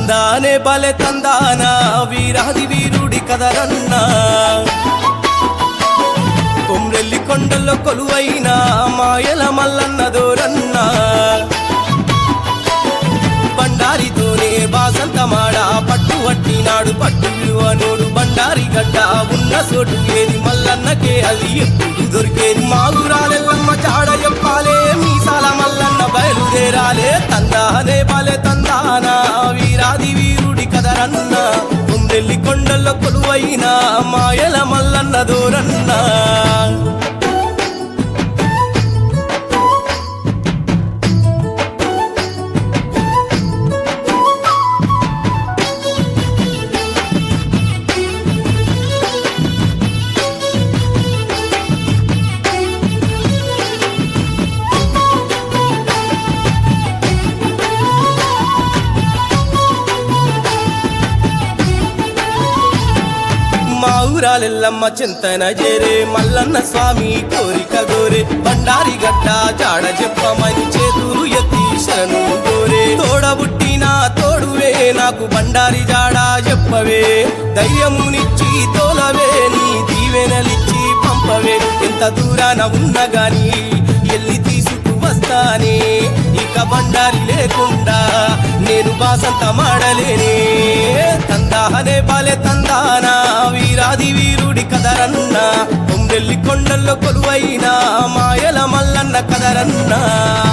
తందానే బలె తందాన వీరాది వీరుడి కదరన్నా కొమ్రెల్లి కొండల్లో కొలువైన మాయల మల్లన్న దోరన్నా బండారితోనే బాసంతమాడ పట్టు వట్టినాడు పట్టు విలువనోడు బండారి గడ్డ ఉన్న చోటు ఏది మల్లన్నకే అది ఎప్పుడు దొరికేది మాగురాలెల్లమ్మ చాడ చెప్పాలే మీసాల మల్లన్న బయలుదేరాలే తందానే బాలే తందానా వీరాది వీరుడి కదరన్న కుందెల్లి కొండల్లో కొలువైన మాయల మల్లన్న దోరన్నా మా ఊరాలెల్లమ్మ చింతన చేరే మల్లన్న స్వామి కోరిక గోరే బండారి గడ్డ జాడ చెప్పమని చేతులు ఎత్తి శరణు గోరే తోడబుట్టిన తోడువే నాకు బండారి జాడ చెప్పవే ధైర్యమునిచ్చి తోలవే నీ దీవెనలిచ్చి పంపవే ఎంత దూరాన ఉన్న గాని ఎల్లి తీసుకు వస్తానే ఇక బండారి లేకుండా నేను బాసంత మాడలేనే తందానే బాలే తందానా వీరాది వీరుడి కదరన్నా కొమ్మెల్లి కొండల్లో కొలువైన మాయల మల్లన్న కదరన్నా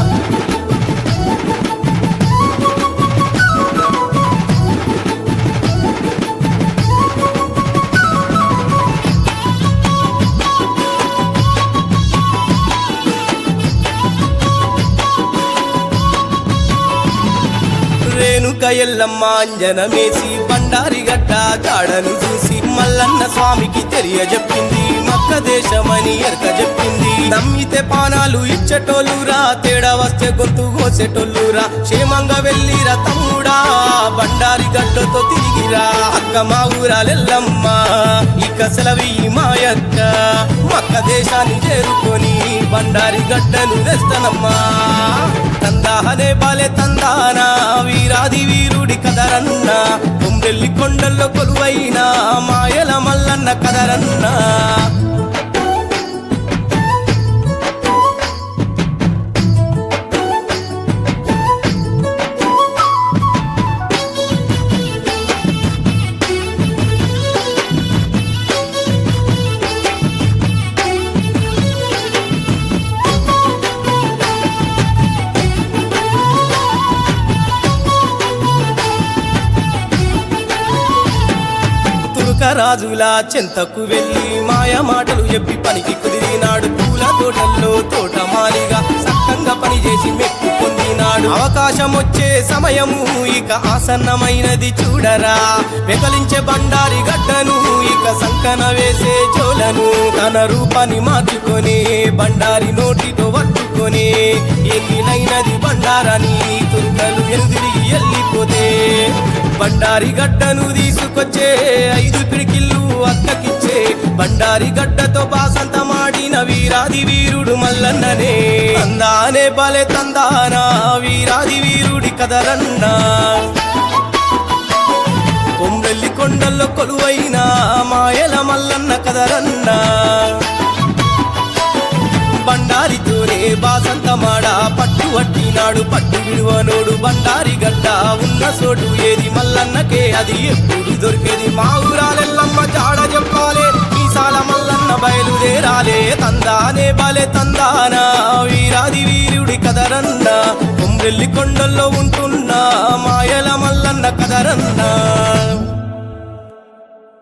రేణుక ఎల్లమ్మ అంజనమేసి బండారి గడ్డ జాడను చూసి మల్లన్న స్వామికి తెలియజెప్పింది మక్క దేశమని ఎరక చెప్పింది నమ్మితే పానాలు ఇచ్చేటోళ్ళురా తేడా వస్తే గొంతు కోసేటోళ్ళురా క్షేమంగా వెళ్ళిరా తమ్ముడా బండారి గడ్డతో తిరిగిరా అక్క మా ఊరాలెల్లమ్మ ఇక సెలవి మాయక్క మక్క దేశాన్ని చేరుకొని బండారి గడ్డను తెస్తనమ్మా తందానే బాలే తందానా వీరాది వీరుడి కదరన్నా కొమ్మెల్లి కొండల్లో కొలువైన మాయల మల్లన్న కదరన్నా తురుకరాజుల చెంతకు వెళ్ళి మాయ మాటలు చెప్పి పనికి కుదిరినాడు పూల తోటల్లో తోటమాలిగా సక్కంగా పనిచేసి మెప్పు పొందినాడు అవకాశం వచ్చే సమయము ఇక ఆసన్నమైనది చూడరా వెకలించే బండారి గడ్డను ఇక సంకన వేసే జోలను తన రూపాన్ని మార్చుకొని బండారి నోటితో పట్టుకొని ఎన్నినైనది బండారని తురుకలు ఎదురిగి వెళ్ళిపోతే బండారి గడ్డను తీసుకొచ్చే ఐదు పిడికిళ్ళు అక్కకిచ్చే బండారి గడ్డతో బాసంత మాడిన వీరాది వీరుడు మల్లన్ననే తందానే బలే తందానా వీరాది వీరుడి కదరన్నా కొమ్మెల్లి కొండల్లో కొలువైన మాయల మల్లన్న కదరన్నా బండారితోనే బాసంత మాడ పట్టు వట్టినాడు పట్టు విడువనోడు బండారి గడ్డ ఉన్న చోటు ఏది మల్లన్నకే అది ఎప్పుడు దొరికేది మా ఊరాలెల్లమ్మ జాడ చెప్పాలే ఈసాల మల్లన్న బయలుదేరాలే తందానే బాలే తందానా వీరాది వీరుడి కదరన్నా కొమ్మెల్లి కొండల్లో ఉంటున్నా మాయల మల్లన్న కదరన్నా